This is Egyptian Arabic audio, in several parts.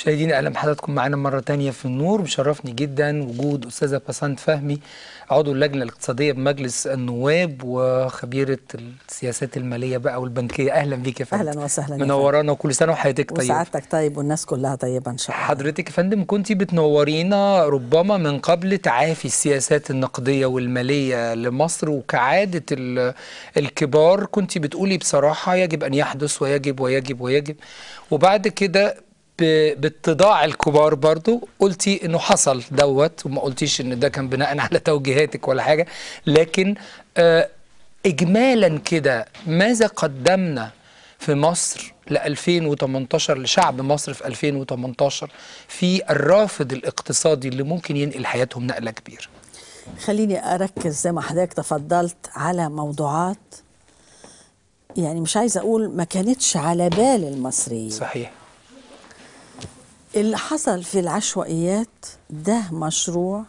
مشاهدينا اهلا بحضراتكم معانا مره تانية في النور مشرفني جدا وجود استاذه بسنت فهمي عضو اللجنه الاقتصاديه بمجلس النواب وخبيره السياسات الماليه بقى والبنكيه اهلا بيك يا فندم اهلا وسهلا يا فندم. منورانا وكل سنه وحياتك طيبه وسعادتك طيب والناس كلها طيبه ان شاء الله حضرتك يا فندم كنت بتنورينا ربما من قبل تعافي السياسات النقديه والماليه لمصر وكعاده ال- الكبار كنت بتقولي بصراحه يجب ان يحدث ويجب ويجب ويجب وبعد كده ب- باتضاع الكبار برضو قلتي انه حصل دوت وما قلتيش ان ده كان بناء على توجيهاتك ولا حاجه لكن آه اجمالا كده ماذا قدمنا في مصر ل 2018 لشعب مصر في 2018 في الرافد الاقتصادي اللي ممكن ينقل حياتهم نقله كبيره خليني اركز زي ما حضرتك تفضلت على موضوعات يعني مش عايزه اقول ما كانتش على بال المصريين صحيح اللي حصل في العشوائيات ده مشروع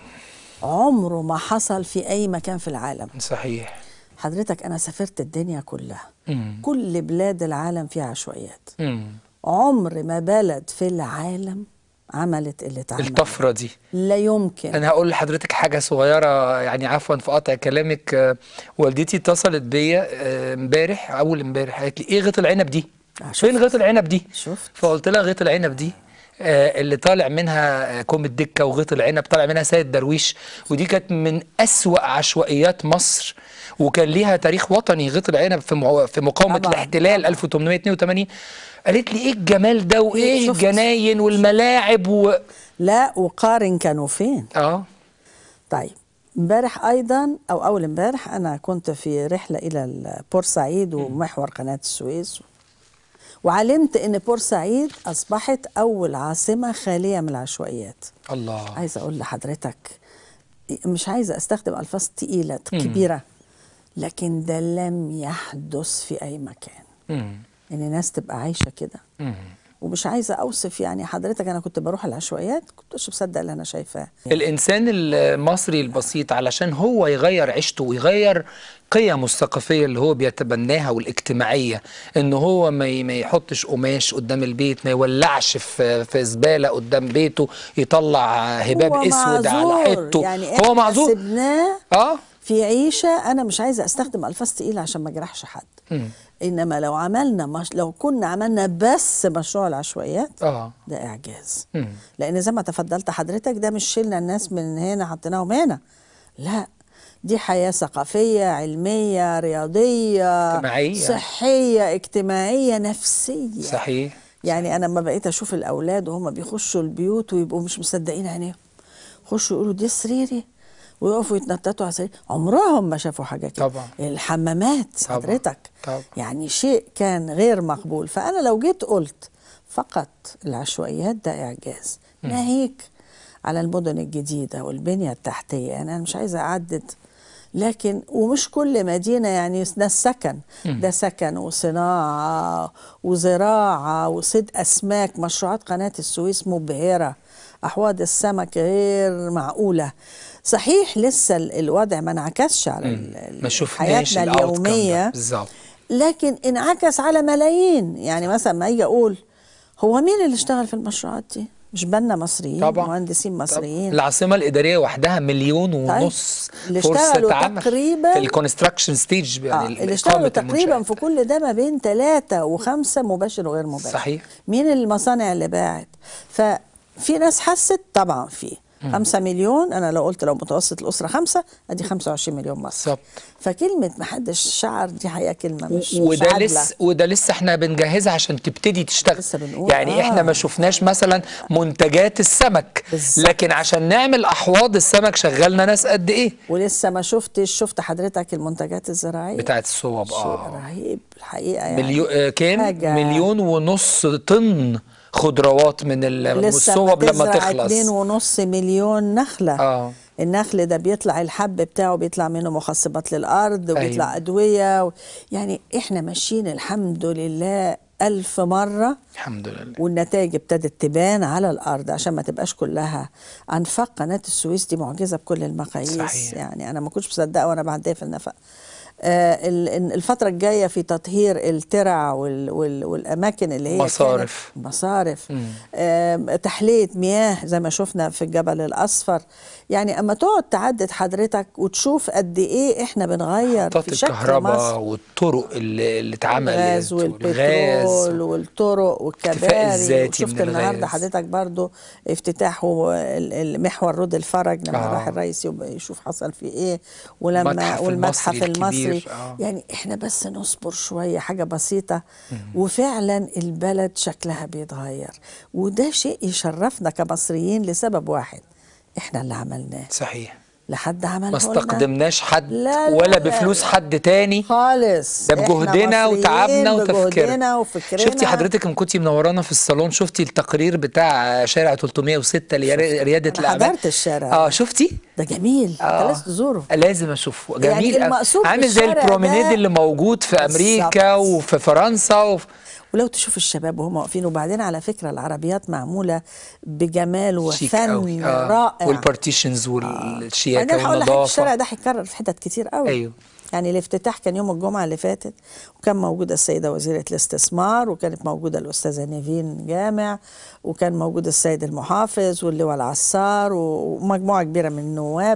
عمره ما حصل في اي مكان في العالم صحيح حضرتك انا سافرت الدنيا كلها مم. كل بلاد العالم فيها عشوائيات مم. عمر ما بلد في العالم عملت اللي اتعمل الطفره دي لا يمكن انا هقول لحضرتك حاجه صغيره يعني عفوا في قطع كلامك آه، والدتي اتصلت بيا آه، امبارح اول امبارح قالت لي ايه غيط العنب دي آه، فين شفت. غيط العنب دي شفت فقلت لها غيط العنب دي آه، اللي طالع منها آه، كوم الدكه وغيط العنب طالع منها سيد درويش ودي كانت من أسوأ عشوائيات مصر وكان ليها تاريخ وطني غيط العنب في مع- في مقاومه طبعاً، الاحتلال 1882 قالت لي ايه الجمال ده وايه شفت. الجناين والملاعب و لا وقارن كانوا فين اه طيب امبارح ايضا او اول امبارح انا كنت في رحله الى ال- بورسعيد ومحور قناه السويس وعلمت ان بورسعيد اصبحت اول عاصمه خاليه من العشوائيات الله عايزه اقول لحضرتك مش عايزه استخدم الفاظ تقيله كبيره لكن ده لم يحدث في اي مكان مم. ان ناس تبقى عايشه كده مم. ومش عايزه اوصف يعني حضرتك انا كنت بروح العشوائيات كنتش مصدق اللي انا شايفاه الإنسان المصري البسيط علشان هو يغير عيشته ويغير قيمه الثقافية اللي هو بيتبناها والاجتماعية إن هو ما ي- ما يحطش قماش قدام البيت ما يولعش في في زبالة قدام بيته يطلع هباب هو أسود على معذور. حيطه يعني هو إحنا معذور سبناه اه في عيشه انا مش عايزه استخدم الفاظ تقيله عشان ما اجرحش حد مم. انما لو عملنا مش لو كنا عملنا بس مشروع العشوائيات اه ده اعجاز مم. لان زي ما تفضلت حضرتك ده مش شلنا الناس من هنا حطيناهم هنا لا دي حياة ثقافية علمية رياضية اجتماعية. صحية اجتماعية نفسية صحيح يعني انا لما بقيت اشوف الاولاد وهم بيخشوا البيوت ويبقوا مش مصدقين عينيهم يخشوا يقولوا دي سريري ويقفوا يتنططوا على سرير عمرهم ما شافوا حاجه كده طبعا. الحمامات طبعا. حضرتك طبعا. يعني شيء كان غير مقبول فانا لو جيت قلت فقط العشوائيات ده اعجاز ناهيك على المدن الجديده والبنيه التحتيه يعني انا مش عايزه اعدد لكن ومش كل مدينه يعني ناس سكن ده سكن وصناعه وزراعه وصيد اسماك مشروعات قناه السويس مبهره احواض السمك غير معقوله صحيح لسه ال- الوضع ما انعكسش على ال- ال- ما شفناش حياتنا الأوتكم ده. اليوميه بالظبط لكن انعكس على ملايين يعني مثلا ما اجي اقول هو مين اللي اشتغل في المشروعات دي مش بنا مصريين طبعا. مهندسين مصريين العاصمة الإدارية وحدها مليون ونص اللي فرصة اشتغلوا عمل تقريباً- في الكونستراكشن ستيج آه يعني اللي اشتغلوا إقامة تقريبا المنشآت. في كل ده ما بين ثلاثة وخمسة مباشر وغير مباشر صحيح. مين المصانع اللي باعت ففي ناس حست طبعا في خمسة مليون أنا لو قلت لو متوسط الأسرة خمسة أدي 25 مليون مصري بالظبط فكلمة محدش شعر دي حقيقة كلمة مش مش وده عادلة. لسه وده لسه احنا بنجهزها عشان تبتدي تشتغل لسه بنقول، يعني آه. احنا ما شفناش مثلا منتجات السمك بالظبط. لكن عشان نعمل احواض السمك شغلنا ناس قد ايه ولسه ما شفتش شفت حضرتك المنتجات الزراعية بتاعت الصوب شيء اه رهيب الحقيقة يعني مليون آه كام حاجة- مليون ونص طن خضروات من ال- لسه الصوب لما تزرع تخلص اتنين ونص مليون نخلة اه النخل ده بيطلع الحب بتاعه بيطلع منه مخصبات للأرض وبيطلع أيوة. أدوية و... يعني إحنا ماشيين الحمد لله ألف مرة الحمد لله والنتائج ابتدت تبان على الأرض عشان ما تبقاش كلها أنفاق قناة السويس دي معجزة بكل المقاييس صحيح. يعني أنا ما كنتش مصدقة وأنا بعديها في النفق آه، ال- ال- الفترة الجاية في تطهير الترع وال وال والأماكن اللي هي مصارف. كانت مصارف آم، تحلية مياه زي ما شفنا في الجبل الأصفر يعني أما تقعد تعدد حضرتك وتشوف قد إيه إحنا بنغير محطات في شكل الكهرباء مصر والطرق اللي, اللي اتعملت الغاز والبترول والطرق والكباري الذاتي وشفت من النهارده الغاز. حضرتك برضو افتتاحه ال- المحور رود الفرج لما آه. راح الرئيس يب- يشوف حصل فيه ايه ولما المتحف والمتحف المصري المصري الكبير. آه. يعني احنا بس نصبر شويه حاجه بسيطه وفعلا البلد شكلها بيتغير وده شيء يشرفنا كمصريين لسبب واحد احنا اللي عملناه صحيح لحد عمله ما لنا استقدمناش حد لا، لا، ولا لا، بفلوس لا. حد تاني خالص ده إحنا بجهدنا مصريين وتعبنا بجهدنا وتفكيرنا وفكرنا شفتي حضرتك لما كنتي منورانا في الصالون شفتي التقرير بتاع شارع 306 لرياده رياده أنا الاعمال حضرت الشارع اه ده. شفتي ده جميل آه. انت لازم تزوره لازم اشوفه يعني جميل أوي. المقصود في عامل زي الشارع البرومينيد ده- اللي موجود في امريكا بالظبط. وفي فرنسا وفي ولو تشوف الشباب وهم واقفين وبعدين على فكره العربيات معموله بجمال شيك وفن قوي آه. رائع والبارتيشنز والشياكه بعدين هقول لك حاجة، الشارع والنظافه ده هيتكرر في حتت كتير قوي أيوه. يعني الافتتاح كان يوم الجمعه اللي فاتت وكان موجوده السيده وزيره الاستثمار وكانت موجوده الاستاذه نيفين جامع وكان موجود السيد المحافظ واللواء العسار ومجموعه كبيره من النواب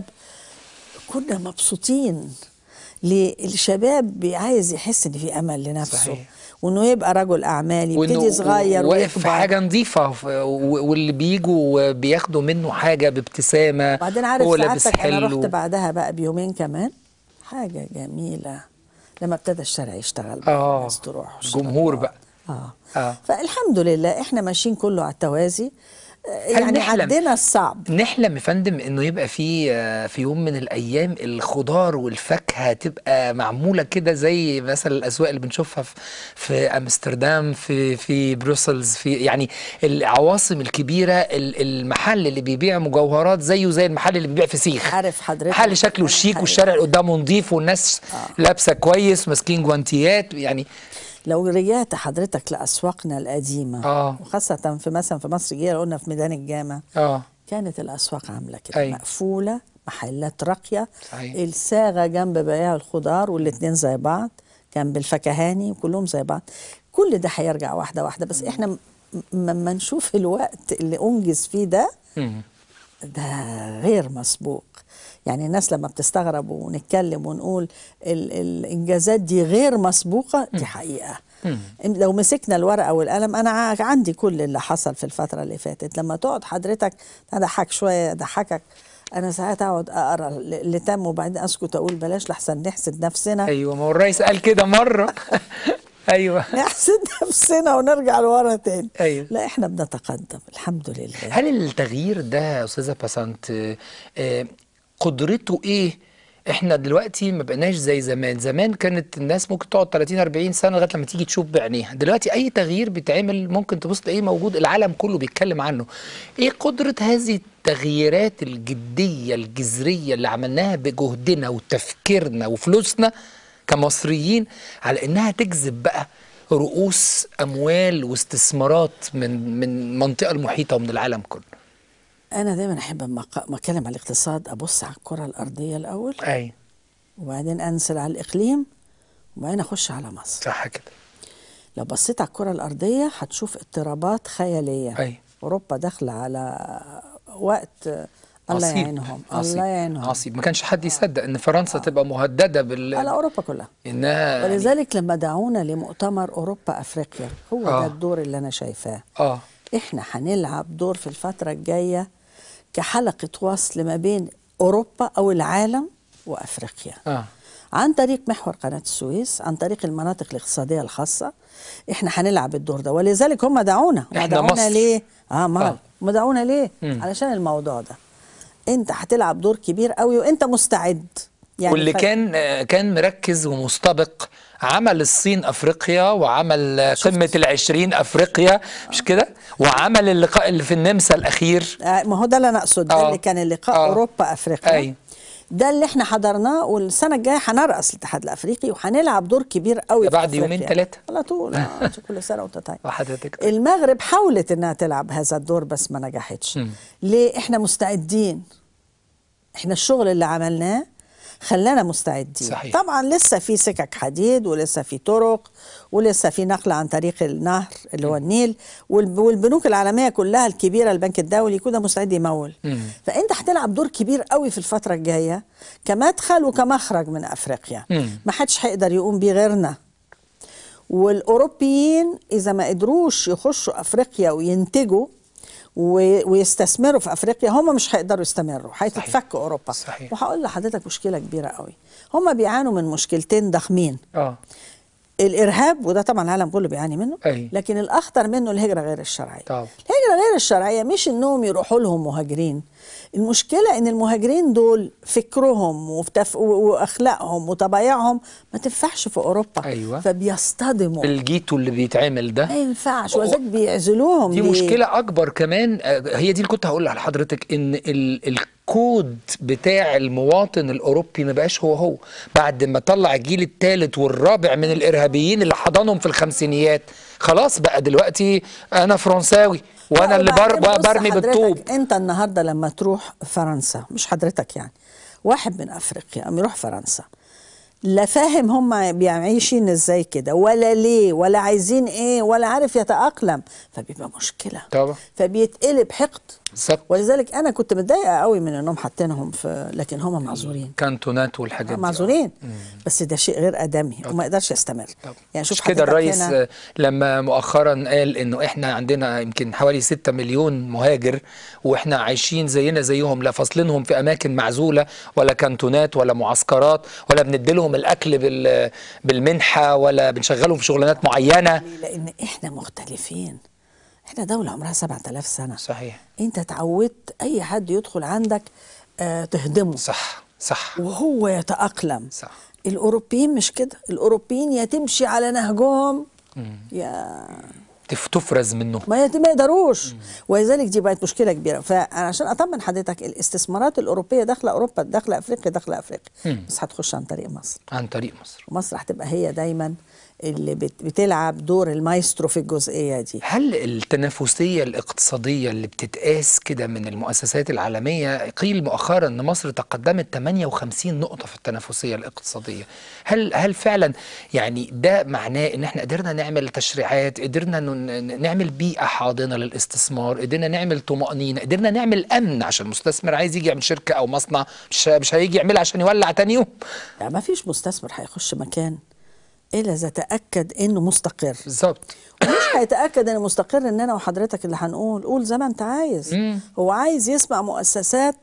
كنا مبسوطين ليه؟ الشباب بي- عايز يحس ان في امل لنفسه صحيح. وانه يبقى رجل اعمال يبتدي صغير واقف في ويكبر. حاجه نظيفه ف- و- واللي بيجوا بياخدوا منه حاجه بابتسامه بعدين عارف هو لابس سعادتك انا حلو رحت بعدها بقى بيومين كمان حاجه جميله لما ابتدى الشارع يشتغل بقى اه الناس تروح جمهور بقى اه اه فالحمد لله احنا ماشيين كله على التوازي آه، هل يعني نحلم- عدينا الصعب نحلم يا فندم انه يبقى في آه، في يوم من الايام الخضار والفاكهه تبقى معموله كده زي مثلا الاسواق اللي بنشوفها في, في امستردام في في بروسلز في يعني العواصم الكبيره ال- المحل اللي بيبيع مجوهرات زيه زي المحل اللي بيبيع فسيخ عارف حضرتك محل شكله أنا شيك حقيقي. والشارع اللي قدامه نظيف والناس لابسه كويس ماسكين جوانتيات يعني لو رجعت حضرتك لاسواقنا القديمه آه. وخاصه في مثلا في مصر الجديده قلنا في ميدان الجامع اه كانت الاسواق عامله كده أي. مقفوله محلات راقيه صحيح. الساغه جنب بياع الخضار والاتنين زي بعض جنب الفكهاني كلهم زي بعض كل ده هيرجع واحده واحده بس احنا م- لما نشوف الوقت اللي انجز فيه ده مم. ده غير مسبوق يعني الناس لما بتستغرب ونتكلم ونقول ال الانجازات دي غير مسبوقه دي حقيقه إن لو مسكنا الورقه والقلم انا ع- عندي كل اللي حصل في الفتره اللي فاتت لما تقعد حضرتك اضحك شويه اضحكك انا ساعات اقعد اقرا اللي تم وبعدين اسكت اقول بلاش لحسن نحسد نفسنا ايوه ما هو الرئيس قال كده مره ايوه نحسد نفسنا ونرجع لورا تاني أيوة. لا احنا بنتقدم الحمد لله هل التغيير ده يا استاذه باسنت آه، آه، قدرته ايه احنا دلوقتي ما بقناش زي زمان زمان كانت الناس ممكن تقعد 30 40 سنه لغايه لما تيجي تشوف بعينيها دلوقتي اي تغيير بيتعمل ممكن تبص تلاقيه موجود العالم كله بيتكلم عنه ايه قدره هذه التغييرات الجديه الجذريه اللي عملناها بجهدنا وتفكيرنا وفلوسنا كمصريين على انها تجذب بقى رؤوس اموال واستثمارات من من المنطقه المحيطه ومن العالم كله انا دايما احب اما أق- أما اتكلم على الاقتصاد ابص على الكره الارضيه الاول اي وبعدين انزل على الاقليم وبعدين اخش على مصر صح كده لو بصيت على الكره الارضيه هتشوف اضطرابات خياليه أي. اوروبا داخله على وقت الله عصيب يعينهم عصيب الله يعينهم عصيب ما كانش حد يصدق ان فرنسا تبقى مهدده بال على اوروبا كلها انها يعني- ولذلك لما دعونا لمؤتمر اوروبا افريقيا هو آه. ده الدور اللي انا شايفاه اه احنا هنلعب دور في الفترة الجاية كحلقة وصل ما بين أوروبا أو العالم وأفريقيا اه عن طريق محور قناة السويس عن طريق المناطق الاقتصادية الخاصة احنا هنلعب الدور ده ولذلك هم دعونا هم إحنا دعونا مصر. ليه اه ما آه. هم دعونا ليه مم. علشان الموضوع ده انت هتلعب دور كبير قوي وانت مستعد يعني واللي ف- كان آه، كان مركز ومستبق عمل الصين افريقيا وعمل آه، قمه العشرين افريقيا مش كده وعمل اللقاء اللي في النمسا الاخير آه، ما هو ده اللي انا اقصد ده آه. اللي كان اللقاء آه. اوروبا افريقيا أي. ده اللي احنا حضرناه والسنه الجايه هنرأس الاتحاد الافريقي وهنلعب دور كبير قوي ده في بعد يومين أفريقيا. تلاتة. على طول آه، كل سنه وانت طيب وحضرتك المغرب حاولت انها تلعب هذا الدور بس ما نجحتش مم. ليه احنا مستعدين احنا الشغل اللي عملناه خلانا مستعدين صحيح. طبعا لسه في سكك حديد ولسه في طرق ولسه في نقل عن طريق النهر اللي هو النيل والب- والبنوك العالميه كلها الكبيره البنك الدولي كده مستعد يمول مم. فانت هتلعب دور كبير قوي في الفتره الجايه كمدخل وكمخرج من افريقيا مم. ما حدش هيقدر يقوم بيه غيرنا والاوروبيين اذا ما قدروش يخشوا افريقيا وينتجوا و- ويستثمروا في افريقيا هم مش هيقدروا يستمروا هتتفك اوروبا صحيح. وهقول لحضرتك مشكله كبيره قوي هم بيعانوا من مشكلتين ضخمين اه الارهاب وده طبعا العالم كله بيعاني منه أي. لكن الاخطر منه الهجره غير الشرعيه طبعا. الهجره غير الشرعيه مش انهم يروحوا لهم مهاجرين المشكله ان المهاجرين دول فكرهم وفتف... واخلاقهم وطبايعهم ما تنفعش في اوروبا أيوة. فبيصطدموا الجيتو اللي بيتعمل ده ما ينفعش وذلك بيعزلوهم دي ليه؟ مشكلة أكبر كمان آه، هي دي اللي كنت هقولها لحضرتك إن ال الكود بتاع المواطن الأوروبي ما بقاش هو هو بعد ما طلع الجيل الثالث والرابع من الإرهابيين اللي حضنهم في الخمسينيات خلاص بقى دلوقتي أنا فرنساوي وأنا لا، اللي بر وبعدين بص برمي حضرتك، بالطوب انت النهارده لما تروح فرنسا مش حضرتك يعني واحد من افريقيا اما يروح فرنسا لا فاهم هم عايشين ازاي كده ولا ليه ولا عايزين ايه ولا عارف يتأقلم فبيبقى مشكلة طبعا. فبيتقلب حقد بالظبط ولذلك انا كنت متضايقه قوي من انهم حاطينهم في لكن هم معذورين كانتونات والحاجات دي آه. معذورين بس ده شيء غير ادمي وما يقدرش يستمر طب. يعني شوف مش كده حضرتك الرئيس هنا- آه، لما مؤخرا قال انه احنا عندنا يمكن حوالي 6 مليون مهاجر واحنا عايشين زينا زيهم لا فاصلينهم في اماكن معزوله ولا كانتونات ولا معسكرات ولا بنديلهم الاكل بال بالمنحه ولا بنشغلهم في شغلانات معينه لان احنا مختلفين احنا دوله عمرها 7000 سنه صحيح انت اتعودت اي حد يدخل عندك آه تهدمه صح صح وهو يتأقلم صح. الأوروبيين مش كده الأوروبيين يا تمشي على نهجهم يا تف- تفرز منه ما يت- ما يقدروش ولذلك دي بقت مشكله كبيره فانا عشان اطمن حضرتك الاستثمارات الاوروبيه داخله اوروبا داخله افريقيا داخله افريقيا بس هتخش عن طريق مصر عن طريق مصر ومصر هتبقى هي دايما اللي بت- بتلعب دور المايسترو في الجزئيه دي هل التنافسية الاقتصادية اللي بتتقاس كده من المؤسسات العالمية قيل مؤخرا ان مصر تقدمت 58 نقطة في التنافسية الاقتصادية هل هل فعلا يعني ده معناه ان احنا قدرنا نعمل تشريعات قدرنا ن- ن- نعمل بيئة حاضنة للاستثمار قدرنا نعمل طمأنينة قدرنا نعمل امن عشان المستثمر عايز يجي يعمل شركة او مصنع مش مش هيجي يعملها عشان يولع تاني يوم يعني ما فيش مستثمر هيخش مكان الا اذا تاكد انه مستقر بالظبط ومش هيتاكد انه مستقر ان انا وحضرتك اللي هنقول قول زي ما انت عايز هو عايز يسمع مؤسسات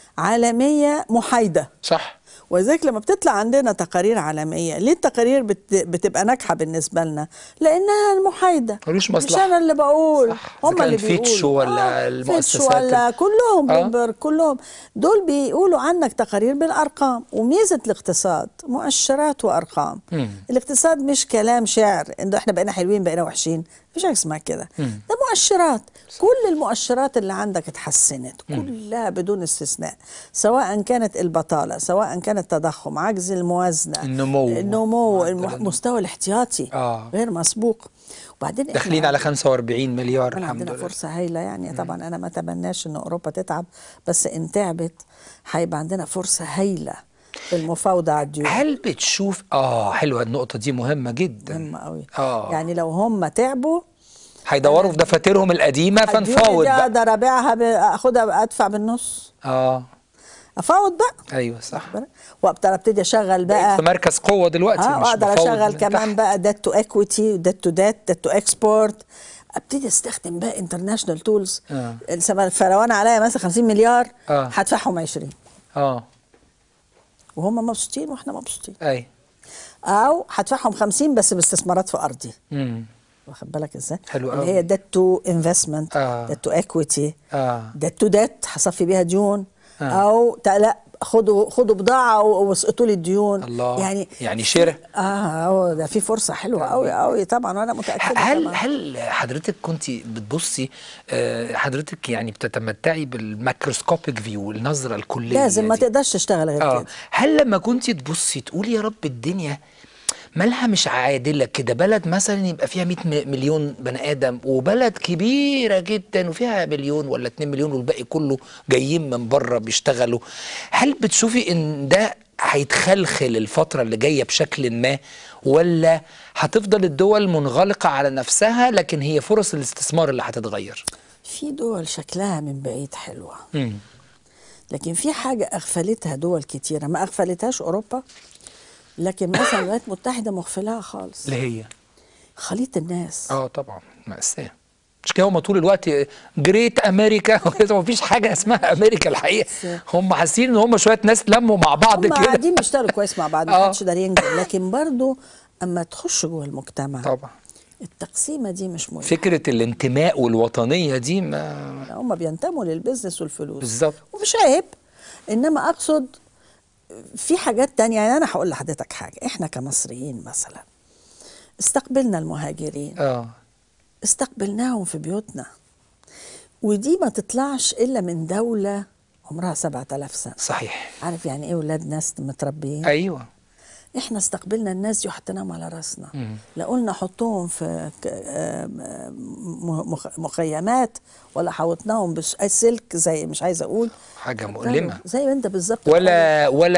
عالميه محايده صح ولذلك لما بتطلع عندنا تقارير عالميه ليه التقارير بت... بتبقى ناجحه بالنسبه لنا لانها المحايده ملوش مش مصلحة. انا اللي بقول صح. إذا هم كان اللي فيتش بيقولوا ولا فيتش المؤسسات ولا ال- كلهم آه. بلومبرج كلهم دول بيقولوا عنك تقارير بالارقام وميزه الاقتصاد مؤشرات وارقام مم. الاقتصاد مش كلام شعر انه احنا بقينا حلوين بقينا وحشين مفيش حاجه اسمها كده ده مؤشرات كل المؤشرات اللي عندك اتحسنت كلها بدون استثناء سواء كانت البطاله سواء كان التضخم عجز الموازنه النمو. النمو معدل الم- النمو. المستوى الاحتياطي آه. غير مسبوق وبعدين إحنا داخلين على 45 مليار كمان الحمد عندنا لله فرصة هايلة يعني طبعا أنا ما أتمناش إن أوروبا تتعب بس إن تعبت هيبقى عندنا فرصة هايلة في المفاوضة على الديون هل بتشوف اه حلوه النقطه دي مهمه جدا مهمة قوي اه يعني لو هم تعبوا هيدوروا في دفاترهم القديمه الديون فنفاوض دي بقى أقدر أبيعها ب- أخدها أدفع بالنص اه أفاوض بقى ايوه صح وأقدر أبتدي أشغل بقى في مركز قوه دلوقتي اه مش واقدر بفاوض اشغل من كمان تحت. بقى دات تو اكويتي دات تو دات دات تو اكسبورت ابتدي استخدم بقى انترناشونال تولز آه. فلو انا عليا مثلا 50 مليار آه. هدفعهم 20 اه وهم مبسوطين واحنا مبسوطين اي او هدفعهم 50 بس باستثمارات في ارضي امم واخد بالك ازاي حلو اللي أوي. هي دات تو انفستمنت آه. دات تو اكويتي اه دات تو دات هصفي بيها ديون آه. او تا- لا خدوا خدوا بضاعه و- واسقطوا لي الديون الله. يعني يعني شراء. اه هو ده في فرصه حلوه قوي قوي طبعا وانا متاكده هل طبعاً. هل حضرتك كنت بتبصي آه، حضرتك يعني بتتمتعي بالماكروسكوبيك فيو النظره الكليه لازم ما دي؟ تقدرش تشتغل غير اه كده هل لما كنت تبصي تقولي يا رب الدنيا مالها مش عادلة كده بلد مثلا يبقى فيها 100 م- مليون بني آدم وبلد كبيرة جدا وفيها مليون ولا 2 مليون والباقي كله جايين من بره بيشتغلوا هل بتشوفي ان ده هيتخلخل الفترة اللي جاية بشكل ما ولا هتفضل الدول منغلقة على نفسها لكن هي فرص الاستثمار اللي هتتغير في دول شكلها من بعيد حلوة مم. لكن في حاجة أغفلتها دول كتيرة ما أغفلتهاش أوروبا لكن مثلا الولايات المتحدة مغفلها خالص اللي هي خليط الناس اه طبعا مأساة مش كده هم طول الوقت جريت امريكا مفيش حاجه اسمها امريكا الحقيقه هم حاسين ان هم شويه ناس لموا مع بعض هم كده قاعدين بيشتغلوا كويس مع بعض ما آه. حدش يقدر ينجح لكن برضو اما تخش جوه المجتمع طبعا التقسيمه دي مش مهمه فكره الانتماء والوطنيه دي ما هم بينتموا للبزنس والفلوس بالظبط ومش عيب انما اقصد في حاجات تانية يعني انا هقول لحضرتك حاجه احنا كمصريين مثلا استقبلنا المهاجرين اه استقبلناهم في بيوتنا ودي ما تطلعش الا من دوله عمرها 7000 سنه صحيح عارف يعني ايه ولاد ناس متربيين ايوه احنا استقبلنا الناس دي وحطيناهم على راسنا مم. لا قلنا حطوهم في ك- آم، آم، مخ- مخيمات ولا حوطناهم بسلك زي مش عايزه اقول حاجه مؤلمه زي ما انت بالظبط ولا ولا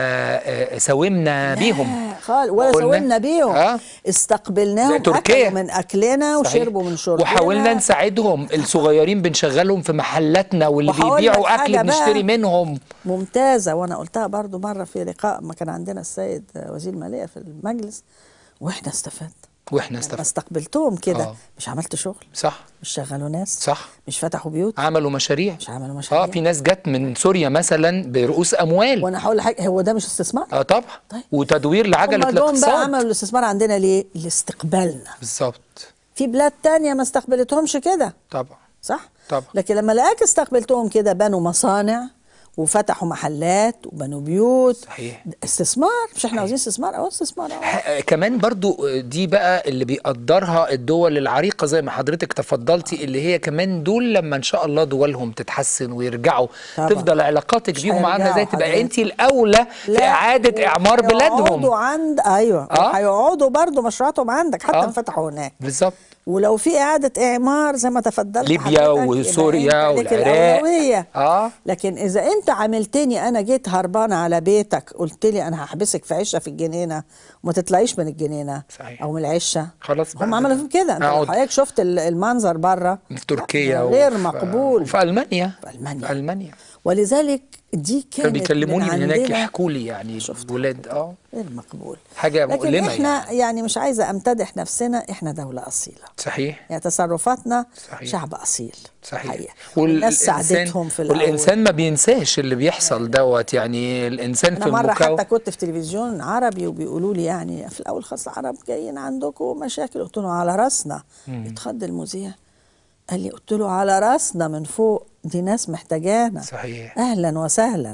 آه، ساومنا بيهم لا خالص ولا قلنا- سوينا بيهم آه. استقبلناهم زي تركيا. اكلوا من اكلنا صحيح. وشربوا من شربنا وحاولنا نساعدهم الصغيرين بنشغلهم في محلاتنا واللي وهقول لك بيبيعوا حاجة اكل بقى. بنشتري منهم ممتازه وانا قلتها برضو مره في لقاء ما كان عندنا السيد وزير الماليه في المجلس واحنا استفدنا واحنا لما استفدنا استقبلتهم كده آه. مش عملت شغل صح مش شغلوا ناس صح مش فتحوا بيوت عملوا مشاريع مش عملوا مشاريع اه في ناس جت من سوريا مثلا برؤوس اموال وانا هقول لحضرتك هو ده مش استثمار اه طبعا طيب. وتدوير لعجله هم جم بقى الاقتصاد عملوا الاستثمار عندنا ليه لاستقبالنا بالظبط في بلاد تانية ما استقبلتهمش كده طبعا صح طبعا. لكن لما لقاك استقبلتهم كده بنوا مصانع وفتحوا محلات وبنوا بيوت صحيح. استثمار مش احنا عاوزين استثمار اه استثمار اه ح- كمان برضو دي بقى اللي بيقدرها الدول العريقة زي ما حضرتك تفضلتي اللي هي كمان دول لما ان شاء الله دولهم تتحسن ويرجعوا طبعا. تفضل علاقاتك مش بيهم عاملة ازاي هيرجعوا تبقى حضرتك. انت الاولى في لا، اعادة اعمار وهيقعدوا بلادهم عند ايوه آه. هيقعدوا برضو مشروعاتهم عندك حتى آه. ان فتحوا هناك بالظبط ولو في اعاده اعمار زي ما تفضلت ليبيا حضرتك، يبقى وسوريا أنت ليك والعراق. الأولوية. اه لكن اذا انت عملتني انا جيت هربانه على بيتك قلت لي انا هحبسك في عشه في الجنينه وما تطلعيش من الجنينه صحيح. او من العشه خلاص بقى هم ده- عملوا في كده انت لو أقعد. حضرتك شفت ال- المنظر بره في تركيا غير وفي- مقبول وفي المانيا في ألمانيا. في المانيا ولذلك دي كانت كانوا بيكلموني من هناك عندنا يحكوا لي يعني شفت. الولاد اه غير مقبول حاجة لكن مؤلمة احنا يعني. يعني. مش عايزه امتدح نفسنا احنا دوله اصيله صحيح يعني تصرفاتنا صحيح. شعب اصيل صحيح حقيقة. والناس ساعدتهم في الاول والإنسان ما بينساش اللي بيحصل دوت يعني الإنسان انا في مره المكو حتى كنت في تلفزيون عربي وبيقولوا لي يعني في الاول خالص العرب جايين عندكم مشاكل قلت له على راسنا اتخض المذيع قال لي قلت له على راسنا من فوق دي ناس محتاجانا صحيح اهلا وسهلا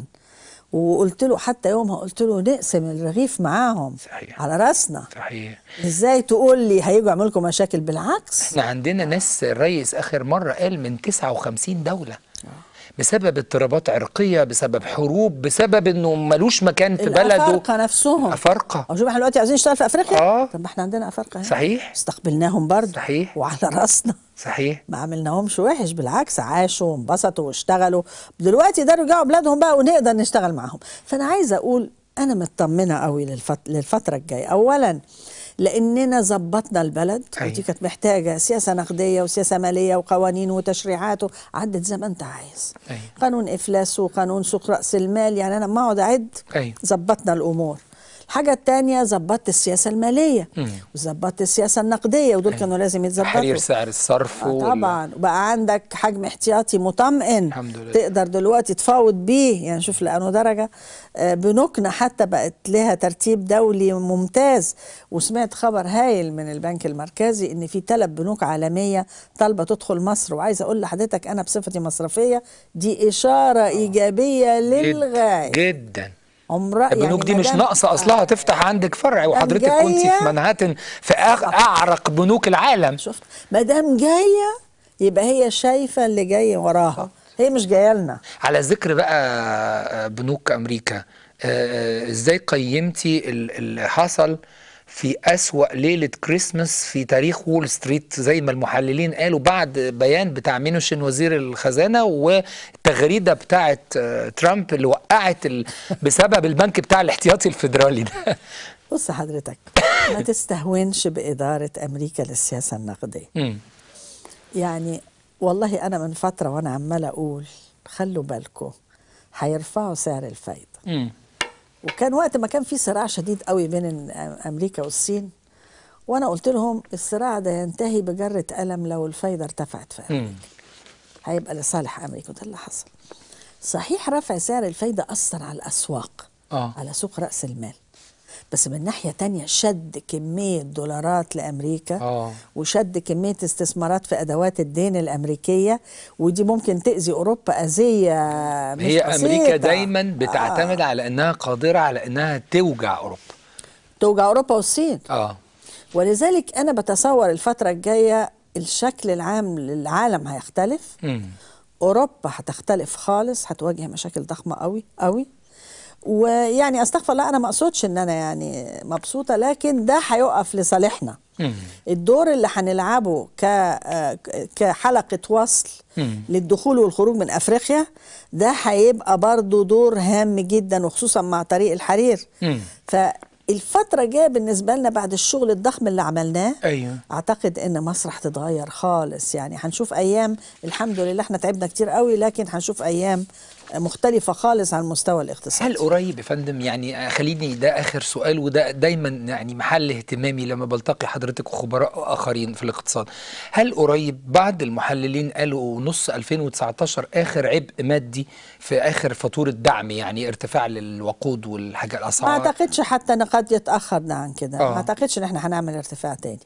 وقلت له حتى يومها قلت له نقسم الرغيف معاهم صحيح. على راسنا صحيح ازاي تقول لي هيجوا يعملوا لكم مشاكل بالعكس احنا عندنا ناس الرئيس آخر مرة قال من 59 دولة بسبب اضطرابات عرقية بسبب حروب بسبب انه ملوش مكان في بلده الافارقه نفسهم أفارقة او شوف احنا دلوقتي عايزين نشتغل في افريقيا آه. طب ما احنا عندنا افارقه هنا صحيح استقبلناهم برضه صحيح. وعلى راسنا صحيح ما عملناهمش وحش بالعكس عاشوا وانبسطوا واشتغلوا دلوقتي ده رجعوا بلادهم بقى ونقدر نشتغل معاهم فانا عايزه اقول انا مطمنه قوي للفت... للفتره الجايه اولا لاننا ظبطنا البلد أيوة. ودي كانت محتاجه سياسه نقديه وسياسه ماليه وقوانين وتشريعات عدت زي ما انت عايز أيوة. قانون افلاس وقانون سوق راس المال يعني انا ما اقعد اعد أيوة. ظبطنا الامور الحاجة التانية ظبطت السياسة المالية مم. وظبطت السياسة النقدية ودول كانوا لازم يتظبطوا تحرير سعر الصرف آه وال- طبعا وبقى عندك حجم احتياطي مطمئن الحمد لله. تقدر دلوقتي تفاوض بيه يعني شوف لأنه درجة آه، بنوكنا حتى بقت لها ترتيب دولي ممتاز وسمعت خبر هايل من البنك المركزي ان في ثلاث بنوك عالمية طالبة تدخل مصر وعايزة اقول لحضرتك انا بصفتي مصرفية دي اشارة ايجابية للغاية جدا عمرها البنوك دي مش مادام- ناقصه اصلها تفتح عندك فرع وحضرتك جاية- كنت في منهاتن في أغ- اعرق بنوك العالم شفت ما دام جايه يبقى هي شايفه اللي جاي وراها هي مش جايه لنا على ذكر بقى آه، بنوك امريكا آه، آه، ازاي قيمتي ال- اللي حصل في أسوأ ليلة كريسماس في تاريخ وول ستريت زي ما المحللين قالوا بعد بيان بتاع مينوشن وزير الخزانة والتغريدة بتاعت آه، ترامب اللي وقعت ال... بسبب البنك بتاع الاحتياطي الفيدرالي ده بص حضرتك ما تستهونش بإدارة أمريكا للسياسة النقدية مم. يعني والله أنا من فترة وأنا عمالة أقول خلوا بالكم هيرفعوا سعر الفايدة مم. وكان وقت ما كان في صراع شديد قوي بين أمريكا والصين وأنا قلت لهم الصراع ده ينتهي بجرة قلم لو الفايدة ارتفعت في أمريكا مم. هيبقى لصالح أمريكا وده اللي حصل صحيح رفع سعر الفايدة أثر على الأسواق آه. على سوق رأس المال بس من ناحية تانية شد كمية دولارات لأمريكا آه. وشد كمية استثمارات في أدوات الدين الأمريكية ودي ممكن تأذي أوروبا أذية مش هي أمريكا بسيطة. دايما بتعتمد آه. على أنها قادرة على أنها توجع أوروبا توجع أوروبا والصين آه ولذلك أنا بتصور الفترة الجاية الشكل العام للعالم هيختلف مم. اوروبا هتختلف خالص هتواجه مشاكل ضخمه قوي قوي ويعني استغفر الله انا ما اقصدش ان انا يعني مبسوطه لكن ده هيقف لصالحنا مم. الدور اللي هنلعبه ك آه، كحلقه وصل مم. للدخول والخروج من افريقيا ده هيبقى برضو دور هام جدا وخصوصا مع طريق الحرير مم. فالفتره الجايه بالنسبه لنا بعد الشغل الضخم اللي عملناه أيوه اعتقد ان مصر هتتغير خالص يعني هنشوف ايام الحمد لله احنا تعبنا كتير قوي لكن هنشوف ايام مختلفه خالص عن المستوى الاقتصادي هل قريب يا فندم يعني خليني ده اخر سؤال وده دايما يعني محل اهتمامي لما بلتقي حضرتك وخبراء اخرين في الاقتصاد هل قريب بعض المحللين قالوا نص 2019 اخر عبء مادي في اخر فاتوره دعم يعني ارتفاع للوقود والحاجه ما الاسعار اعتقدش حتى ان قد يتاخر ده عن كده آه. ما اعتقدش ان احنا هنعمل ارتفاع تاني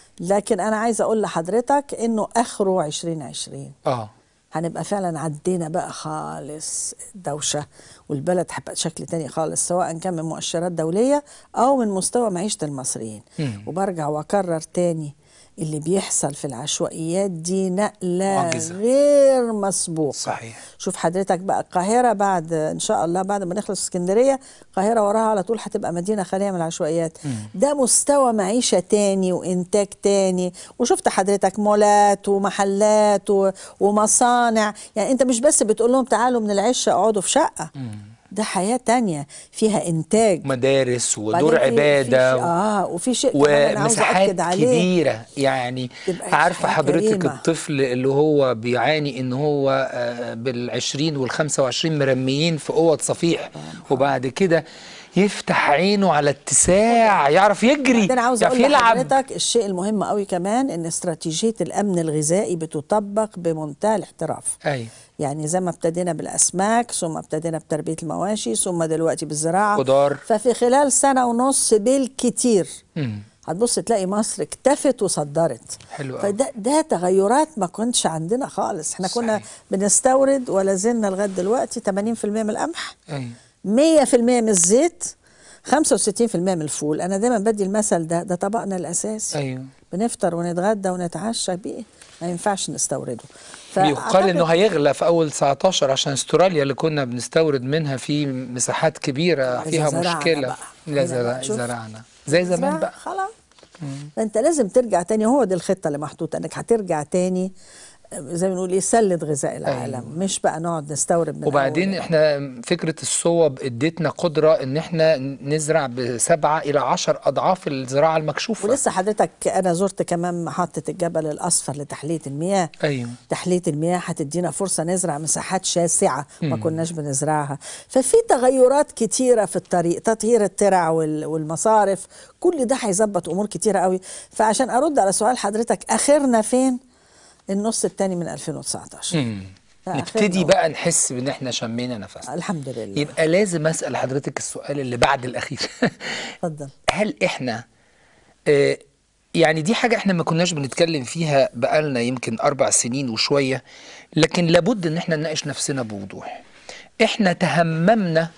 لكن انا عايزه اقول لحضرتك انه اخره 2020 اه هنبقى فعلا عدينا بقى خالص دوشة والبلد هتبقى شكل تاني خالص سواء كان من مؤشرات دولية أو من مستوى معيشة المصريين مم. وبرجع وأكرر تاني اللي بيحصل في العشوائيات دي نقلة معجزة. غير مسبوقة صحيح شوف حضرتك بقى القاهرة بعد إن شاء الله بعد ما نخلص اسكندرية القاهرة وراها على طول هتبقى مدينة خالية من العشوائيات ده مستوى معيشة تاني وإنتاج تاني وشفت حضرتك مولات ومحلات و- ومصانع يعني أنت مش بس بتقول لهم تعالوا من العشة اقعدوا في شقة ده حياة تانية فيها إنتاج مدارس وبعدين ودور في- في عباده شيء- اه وفي شيء كمان انا عاوزه ومساحات اكد عليه كبيرة يعني تبقى عارفة حياة حضرتك كريمة. الطفل اللي هو بيعاني ان هو آه، بالعشرين والخمسة وعشرين مرميين في اوض صفيح وبعد كده يفتح عينه على اتساع يعرف يجري بعدين عاوز يعرف اقول يلعب لحضرتك الشيء المهم قوي كمان ان استراتيجيه الامن الغذائي بتطبق بمنتهى الاحتراف ايوه يعني زي ما ابتدينا بالاسماك ثم ابتدينا بتربيه المواشي ثم دلوقتي بالزراعه خضار. ففي خلال سنه ونص بالكتير مم. هتبص تلاقي مصر اكتفت وصدرت حلو أوي. فده ده تغيرات ما كنتش عندنا خالص احنا كنا صحيح. بنستورد ولا زلنا لغايه دلوقتي 80% من القمح ايوه 100% من الزيت 65% من الفول انا دايما بدي المثل ده ده طبقنا الاساسي ايوه بنفطر ونتغدى ونتعشى بيه ما ينفعش نستورده بيقال انه فأعتقد- هيغلى في اول 19 عشان استراليا اللي كنا بنستورد منها في مساحات كبيره إذا فيها زرعنا مشكله بقى. لا هنا زرع بقى. شوف. زرعنا زي زمان زرع- بقى خلاص فانت لازم ترجع تاني هو دي الخطه اللي محطوطه انك هترجع تاني زي ما بنقول ايه سلة غذاء العالم أيوة. مش بقى نقعد نستورد من وبعدين أول. احنا فكره الصوب ادتنا قدره ان احنا نزرع بسبعه الى عشر اضعاف الزراعه المكشوفه ولسه حضرتك انا زرت كمان محطه الجبل الاصفر لتحليه المياه ايوه تحليه المياه هتدينا فرصه نزرع مساحات شاسعه ما كناش بنزرعها ففي تغيرات كتيره في الطريق تطهير الترع وال- والمصارف كل ده هيظبط امور كتيره قوي فعشان ارد على سؤال حضرتك اخرنا فين النص الثاني من 2019 مم. آخرنا نبتدي أهو. بقى نحس بان احنا شمينا نفسنا الحمد لله يبقى لازم اسال حضرتك السؤال اللي بعد الاخير اتفضل هل احنا آه، يعني دي حاجة احنا ما كناش بنتكلم فيها بقالنا يمكن أربع سنين وشوية لكن لابد ان احنا نناقش نفسنا بوضوح احنا تهممنا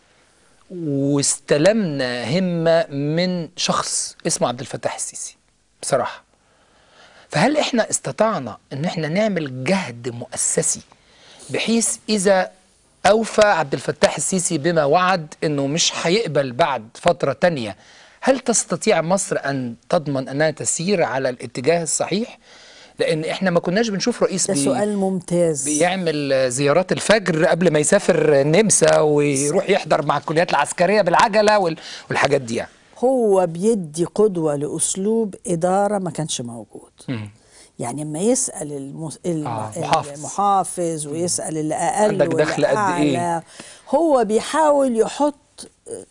واستلمنا همة من شخص اسمه عبد الفتاح السيسي بصراحة فهل احنا استطعنا ان احنا نعمل جهد مؤسسي بحيث اذا اوفى عبد الفتاح السيسي بما وعد انه مش هيقبل بعد فترة تانية هل تستطيع مصر ان تضمن انها تسير على الاتجاه الصحيح لان احنا ما كناش بنشوف رئيس ده بي سؤال ممتاز بيعمل زيارات الفجر قبل ما يسافر النمسا ويروح يحضر مع الكليات العسكريه بالعجله وال- والحاجات دي يعني هو بيدي قدوة لأسلوب إدارة ما كانش موجود مم. يعني اما يسأل المس... الم... آه، محافظ. المحافظ ويسأل اللي أقل عندك واللي دخل قد إيه؟ أعلى هو بيحاول يحط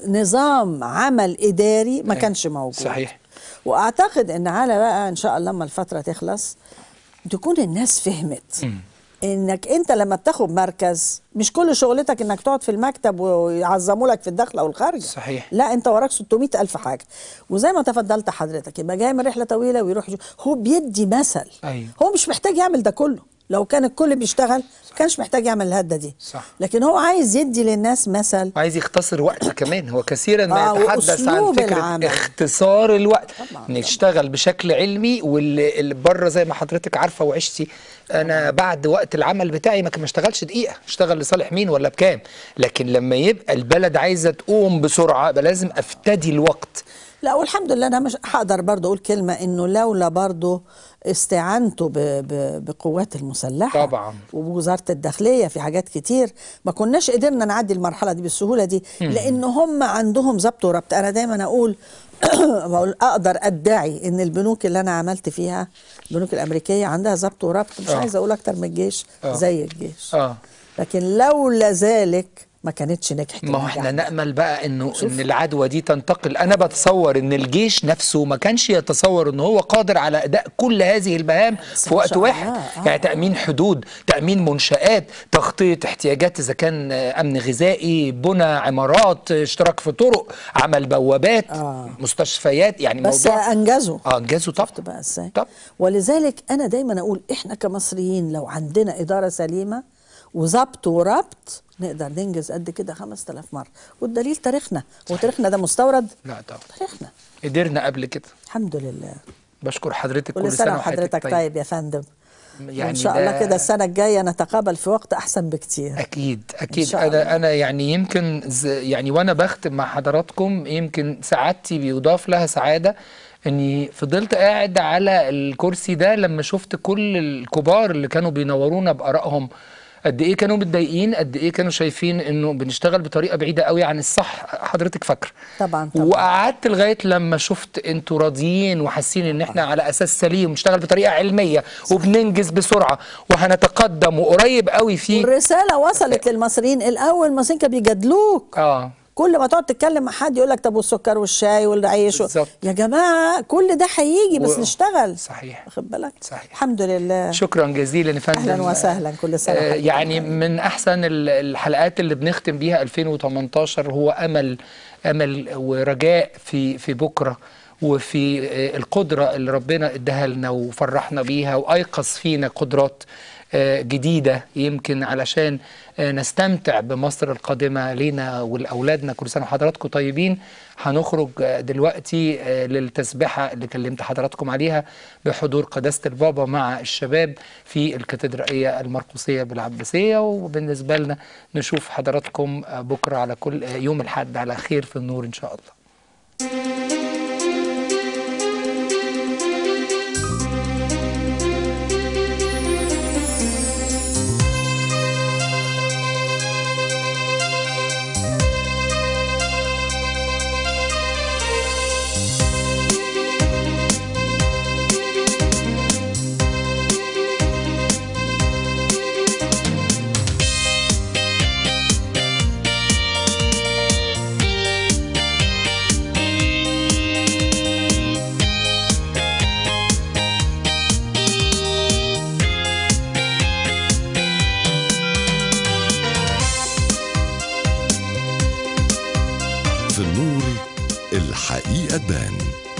نظام عمل إداري ما أيوة. كانش موجود صحيح. وأعتقد إن على بقى إن شاء الله لما الفترة تخلص تكون الناس فهمت انك انت لما بتاخد مركز مش كل شغلتك انك تقعد في المكتب ويعظموا لك في الدخله والخارجه صحيح. لا انت وراك 600 الف حاجه وزي ما تفضلت حضرتك يبقى جاي من رحله طويله ويروح يشوف. هو بيدي مثل أيوة. هو مش محتاج يعمل ده كله لو كان الكل بيشتغل ما كانش محتاج يعمل الهده دي صح. لكن هو عايز يدي للناس مثل وعايز يختصر وقت كمان هو كثيرا ما آه، يتحدث عن وأسلوب فكره العمل. اختصار الوقت طبعاً. نشتغل بشكل علمي واللي اللي بره زي ما حضرتك عارفه وعشتي انا بعد وقت العمل بتاعي ما كان ما اشتغلش دقيقه اشتغل لصالح مين ولا بكام لكن لما يبقى البلد عايزه تقوم بسرعه يبقى لازم افتدي الوقت لا والحمد لله انا مش هقدر برضه اقول كلمه انه لولا برضه استعانته ب- ب- بقوات المسلحه طبعاً. وبوزاره الداخليه في حاجات كتير ما كناش قدرنا نعدي المرحله دي بالسهوله دي لان هم عندهم ضبط وربط انا دايما اقول بقول اقدر ادعي ان البنوك اللي انا عملت فيها البنوك الامريكيه عندها ضبط وربط مش آه. عايزه اقول اكتر من الجيش آه. زي الجيش اه لكن لولا ذلك ما كانتش نجحت ما هو النجاح احنا ده. نأمل بقى انه ان العدوى دي تنتقل انا بتصور ان الجيش نفسه ما كانش يتصور ان هو قادر على اداء كل هذه المهام بس في ما وقت شاء واحد الله، آه. يعني تأمين حدود تأمين منشآت تغطية احتياجات اذا كان آه، امن غذائي بنى عمارات اشتراك في طرق عمل بوابات آه. مستشفيات يعني بس موضوع انجزوا اه انجزوا طبعا شفت بقى ازاي طب. ولذلك انا دايما اقول احنا كمصريين لو عندنا اداره سليمه وظبط وربط نقدر ننجز قد كده 5000 مره والدليل تاريخنا هو تاريخنا ده مستورد لا طبعا تاريخنا قدرنا قبل كده الحمد لله بشكر حضرتك كل سنه وحضرتك طيب. يا فندم يعني وان شاء الله ده- كده السنه الجايه نتقابل في وقت احسن بكتير اكيد اكيد شاء الله. انا انا يعني يمكن ز- يعني وانا بختم مع حضراتكم يمكن سعادتي بيضاف لها سعاده اني فضلت قاعد على الكرسي ده لما شفت كل الكبار اللي كانوا بينورونا بارائهم قد ايه كانوا متضايقين قد ايه كانوا شايفين انه بنشتغل بطريقه بعيده قوي عن الصح حضرتك فاكره طبعا طبعا وقعدت لغايه لما شفت انتوا راضيين وحاسين ان احنا على اساس سليم ونشتغل بطريقه علميه وبننجز بسرعه وهنتقدم وقريب قوي في والرساله وصلت للمصريين الاول المصريين كانوا بيجادلوك اه كل ما تقعد تتكلم مع حد يقول لك طب والسكر والشاي والعيش و- بالظبط. يا جماعه كل ده هيجي بس و- نشتغل صحيح واخد بالك صحيح. الحمد لله شكرا جزيلا يا فندم اهلا وسهلا كل سنه آه، وحضرتك يعني بخير. من احسن ال- الحلقات اللي بنختم بيها 2018 هو امل امل ورجاء في في بكره وفي آه، القدره اللي ربنا اداها لنا وفرحنا بيها وايقظ فينا قدرات آه، جديده يمكن علشان آه، نستمتع بمصر القادمه لينا ولاولادنا كل سنه وحضراتكم طيبين هنخرج آه، دلوقتي آه، للتسبحه اللي كلمت حضراتكم عليها بحضور قداسه البابا مع الشباب في الكاتدرائيه المرقسيه بالعباسيه وبالنسبه لنا نشوف حضراتكم آه، بكره على كل آه، يوم الاحد على خير في النور ان شاء الله في النور الحقيقة تبان